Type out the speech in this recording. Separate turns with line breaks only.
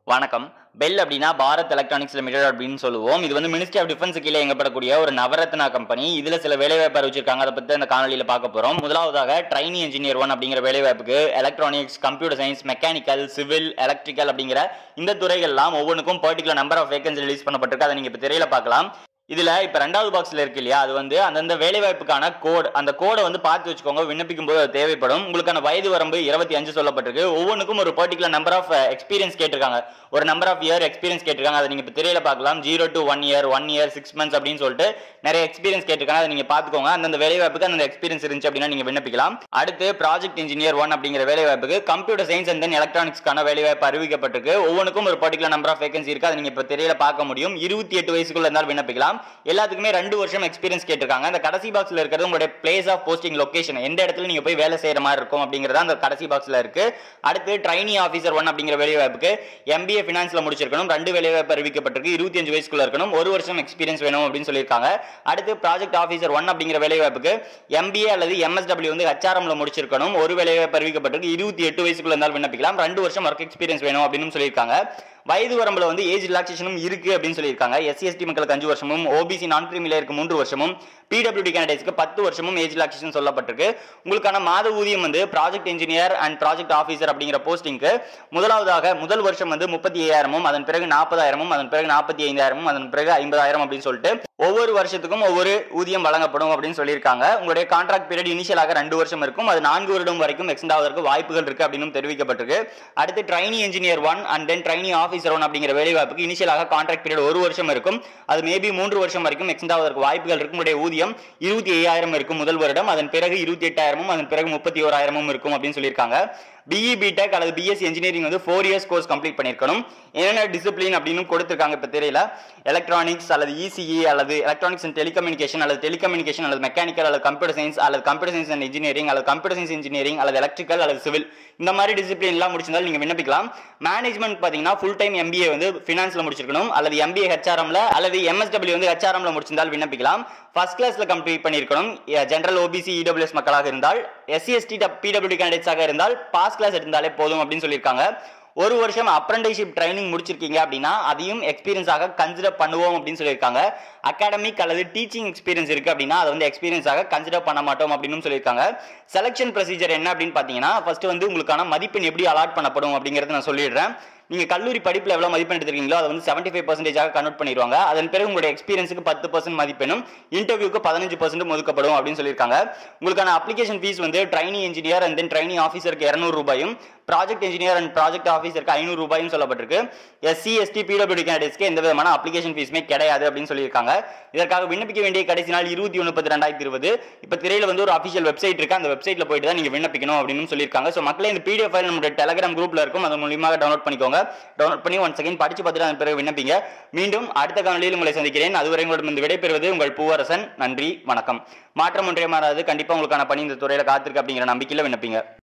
வணக்கம் பெல் அப்படின்னா Bharat electronics limited அப்படின்னு சொல்லுவோம் இது வந்து மினிஸ்ட்ரி ஆஃப் டிஃபென்ஸ் கீழே இயங்கப்படக்கூடிய ஒரு நவரத்னா கம்பெனி இதுல சில வேலைவாய்ப்பு அறிவிச்சிருக்காங்க அதை பத்தி இந்த காணொலியில பார்க்க போறோம் முதலாவதாக ட்ரைனி இன்ஜினியர் ஒன் அப்படிங்கிற வேலைவாய்ப்புக்கு electronics computer science mechanical civil electrical அப்படிங்கிற இந்த துறைகள்லாம் ஒவ்வொன்றுக்கும் particular number of vacancy release பண்ணப்பட்டிருக்கு அதை நீங்க இப்போ திரையில பார்க்கலாம் இதுல இப்ப ரெண்டாவது பாக்ஸ்ல இருக்கு இல்லையா அது வந்து அந்தந்த வேலைவாய்ப்புக்கான கோட் அந்த கோடை வந்து பார்த்து வச்சுக்கோங்க விண்ணப்பிக்கும் போது அது தேவைப்படும் உங்களுக்கான வயது வரம்பு இருபத்தி அஞ்சு சொல்லப்பட்டிருக்கு ஒவ்வொன்றுக்கும் ஒரு பர்டிகுலர் நம்பர் ஆஃப் எக்ஸ்பீரியன்ஸ் கேட்டிருக்காங்க ஒரு நம்பர் ஆஃப் இயர் எக்ஸ்பீரியன்ஸ் கேட்டிருக்காங்க அதை நீங்க இப்ப திரையில பார்க்கலாம் zero to one year one year six months அப்படின்னு சொல்லிட்டு நிறைய எக்ஸ்பீரியன்ஸ் கேட்டிருக்காங்க அதை நீங்க பாத்துக்கோங்க அந்தந்த வேலைவாய்ப்புக்கு அந்த எக்ஸ்பீரியன்ஸ் இருந்துச்சு அப்படின்னா நீங்க விண்ணப்பிக்கலாம் அடுத்து ப்ராஜெக்ட் இன்ஜினியர் ஒன் அப்படிங்கிற வேலைவாய்ப்புக்கு கம்ப்யூட்டர் சயின்ஸ் அண்ட் தென் எலக்ட்ரானிக்ஸ்க்கான வேலைவாய்ப்பு அறிவிக்கப்பட்டிருக்கு ஒவ்வொன்றுக்கும் ஒரு பர்டிகுலர் நம்பர் ஆஃப் வேகன்சி இருக்கு அதை நீங்க இப்ப திரையில பார்க்க முடியும் இருபத்தி எட்டு வயசுக்குள்ள இருந்தால் விண்ணப்பிக்கலாம் எல்லாத்துக்குமே ரெண்டு வருஷம் எக்ஸ்பீரியன்ஸ் கேட்டிருக்காங்க அந்த கடைசி பாக்ஸ்ல இருக்கிறது உங்களுடைய பிளேஸ் ஆஃப் போஸ்டிங் லொகேஷன் எந்த இடத்துல நீங்க போய் வேலை செய்யற மாதிரி இருக்கும் அப்படிங்கறத அந்த கடைசி பாக்ஸ்ல இருக்கு அடுத்து ட்ரைனி ஆஃபீஸர் ஒன் அப்படிங்கிற வேலைவாய்ப்புக்கு எம்பிஏ ஃபினான்ஸ்ல முடிச்சிருக்கணும் ரெண்டு வேலைவாய்ப்பு அறிவிக்கப்பட்டிருக்கு இருபத்தி அஞ்சு வயசுக்குள்ள இருக்கணும் ஒரு வருஷம் எக்ஸ்பீரியன்ஸ் வேணும் அப்படின்னு சொல்லியிருக்காங்க அடுத்து ப்ராஜெக்ட் ஆஃபீஸர் ஒன் அப்படிங்கிற வேலைவாய்ப்புக்கு எம்பிஏ அல்லது எம்எஸ்டபிள்யூ வந்து ஹெச்ஆர்எம்ல முடிச்சிருக்கணும் ஒரு வேலைவாய்ப்பு அறிவிக்கப்பட்டிருக்கு இருபத்தி எட்டு வயசுக்குள்ள இருந்தால் விண்ணப்பிக்கலாம் ரெண்டு வருஷம் ஒர்க் எக்ஸ்பீரியன்ஸ் வேணும் அப்படின்னு சொல்லியிருக்காங்க வயது வரம்புல வந்து ஏஜ் ரிலாக்ஸேஷனும் இருக்கு அப்படின்னு சொல்லியிருக்காங்க எஸ்சி எஸ்டி மக்களுக்கு அஞ்சு வருஷமும் ஓபிசி நான் கிரிமிலேருக்கு மூன்று வருஷமும் பிடபிள்யூடி கேண்டிடேட்ஸ்க்கு பத்து வருஷமும் ஏஜ் ரிலாக்ஸேஷன் சொல்லப்பட்டிருக்கு உங்களுக்கான மாத ஊதியம் வந்து project engineer and project officer அப்படிங்கிற போஸ்டிங்க்கு முதலாவதாக முதல் வருஷம் வந்து முப்பத்தி ஐயாயிரமும் அதன் பிறகு நாற்பதாயிரமும் அதன் பிறகு நாற்பத்தி ஐந்தாயிரமும் அதன் பிறகு ஐம்பதாயிரம் அப்படின்னு சொல்லிட்டு ஒவ்வொரு வருஷத்துக்கும் ஒவ்வொரு ஊதியம் வழங்கப்படும் அப்படின்னு சொல்லியிருக்காங்க உங்களுடைய கான்ட்ராக்ட் பீரியட் இனிஷியலாக ரெண்டு வருஷம் இருக்கும் அது நான்கு வருடம் வரைக்கும் எக்ஸ்டெண்ட் ஆவதற்கு வாய்ப்புகள் இருக்கு அப்படின்னு தெரிவிக்கப்பட்டிருக்கு அடுத்து trainee engineer one and then trainee officer one அப்படிங்கிற வேலைவாய்ப்புக்கு இனிஷியலாக கான்ட்ராக்ட் பீரியட் ஒரு வருஷம் இருக்கும் அது மேபி மூன்று வருஷம் வரைக்கும் எக்ஸ்டெண்ட் ஆவதற்கு வாய்ப்புகள் இருக்கும் உங்களுடைய ஊதியம் இருபத்தி ஐயாயிரம் இருக்கும் முதல் வருடம் அதன் பிறகு இருபத்தி எட்டாயிரமும் அதன் பிறகு முப்பத்தி ஓராயிரமும் இருக்கும் அப்படின்னு சொல்லியிருக்காங்க பிஇ பிடெக் அல்லது பிஎஸ்சி இன்ஜினியரிங் வந்து ஃபோர் இயர்ஸ் கோர்ஸ் கம்ப்ளீட் பண்ணியிருக்கணும் என்னென்ன டிசிப்ளின் அப்படின்னு கொடுத்துருக்காங்க இப்போ தெரியல எலக்ட்ரானிக்ஸ் அல்லது இசிஇ அல்லது எலக்ட்ரானிக்ஸ் அண்ட் டெலிகம்யூனிகேஷன் அல்லது டெலிகம்யூனிகேஷன் அல்லது மெக்கானிக்கல் அல்லது கம்ப்யூட்டர் சயின்ஸ் அல்லது கம்ப்யூட்டர் சயின்ஸ் அண்ட் இன்ஜினியரிங் அல்லது கம்ப்யூட்டர் சயின்ஸ் இன்ஜினியரிங் அல்லது எலக்ட்ரிக்கல் அல்லது சிவில் இந்த மாதிரி டிசிப்ளின் எல்லாம் முடிச்சிருந்தாலும் நீங்கள் விண்ணப்பிக்கலாம் மேனேஜ்மெண்ட் பார்த்தீங்கன்னா ஃபுல் டைம் எம்பிஏ வந்து ஃபினான்ஸில் முடிச்சிருக்கணும் அல்லது எம்பிஏ ஹெச்ஆர்எம்ல அல்லது எம்எஸ்டபிள்யூ வந்து ஹெச்ஆர்எம்ல முடிச்சிருந்தால் விண்ணப்பிக்கலாம் ஃபர்ஸ்ட் கிளாஸ்ல கம்ப்ளீட் பண்ணியிருக்கணும் ஜென்ரல் ஓபிசி இடபிள்யூஎஸ் மக்களாக இருந்தால் எஸ்சி எஸ்டி பிடபிள்யூ கேண்டிடேட்ஸாக இருந்தால் பாஸ் கிளாஸ் எடுத்தாலே போதும் அப்படின்னு சொல்லியிருக்காங்க ஒரு வருஷம் அப்ரண்டிஷிப் ட்ரைனிங் முடிச்சிருக்கீங்க அப்படின்னா அதையும் எக்ஸ்பீரியன்ஸாக கன்சிடர் பண்ணுவோம் அப்படின்னு சொல்லியிருக்காங்க அகாடமிக் அல்லது டீச்சிங் எக்ஸ்பீரியன்ஸ் இருக்கு அப்படின்னா அதை வந்து எக்ஸ்பீரியன்ஸாக கன்சிடர் பண்ண மாட்டோம் அப்படின்னு சொல்லியிருக்காங்க செலெக்ஷன் ப்ரொசீஜர் என்ன அப்படின்னு பார்த்தீங்கன்னா ஃபர்ஸ்ட் வந்து உங்களுக்கான மதிப்பெண் எப்படி அலாட் பண்ணப்படும் அப்படிங்கறத நான் சொல்லிடுறேன் நீங்க கல்லூரி படிப்புல எவ்வளவு மதிப்பெண் எடுத்திருக்கீங்களோ அதை வந்து செவன்டி ஃபைவ் பர்சன்டேஜாக கன்வெர்ட் பண்ணிடுவாங்க அதன் பிறகு உங்களுடைய எக்ஸ்பீரியன்ஸுக்கு பத்து பர்சன்ட் மதிப்பெண்ணும் இன்டர்வியூக்கு பதினஞ்சு பர்சன்ட் ஒதுக்கப்படும் அப்படின்னு சொல்லியிருக்காங்க உங்களுக்கான அப்ளிகேஷன் ஃபீஸ் வந்து trainee engineer and then trainee ஆஃபீஸருக்கு இரநூறு ரூபாயும் ப்ராஜெக்ட் இன்ஜினியர் அண்ட் ப்ராஜெக்ட் ஆஃபீஸருக்கு ஐநூறு ரூபாயும் சொல்லப்பட்டிருக்கு எஸ்சி எஸ்டி பிடபிள்யூ கேண்டிடேட்ஸ்க்கு எந்த விதமான அப்ளிகேஷன் ஃபீஸுமே கிடையாது அப்படின்னு சொல்லியிருக்காங்க இதற்காக விண்ணப்பிக்க வேண்டிய கடைசி நாள் இருபத்தி ஒன்று பத்து ரெண்டாயிரத்தி இருபது இப்போ திரையில வந்து ஒரு அஃபிஷியல் வெப்சைட் இருக்கு அந்த வெப்சைட்ல போயிட்டு தான் நீங்க விண்ணப்பிக்கணும் அப்படின்னு சொல்லியிருக்காங்க ஸோ மக்களே இந்த பிடிஎஃப் ஃபைல் நம்மளுடைய டெலகிராம் குரூப்ல இருக்கும் அதன் மூலியமாக டவுன்லோட் பண்ணிக்கோங்க டவுன்லோட் பண்ணி ஒன் செகண்ட் படிச்சு பார்த்துட்டு அதன் பிறகு விண்ணப்பிங்க மீண்டும் அடுத்த காணொலியில் உங்களை சந்திக்கிறேன் அதுவரை உங்களிடம் விடைபெறுவது உங்கள் பூவரசன் நன்றி வணக்கம் மாற்றம் ஒன்றே மாறாது கண்டிப்பா உங்களுக்கான பணி இந்த துறையில காத்திருக்கு அப்படிங்கிற நம்பிக்கையில விண்ணப்பிங்க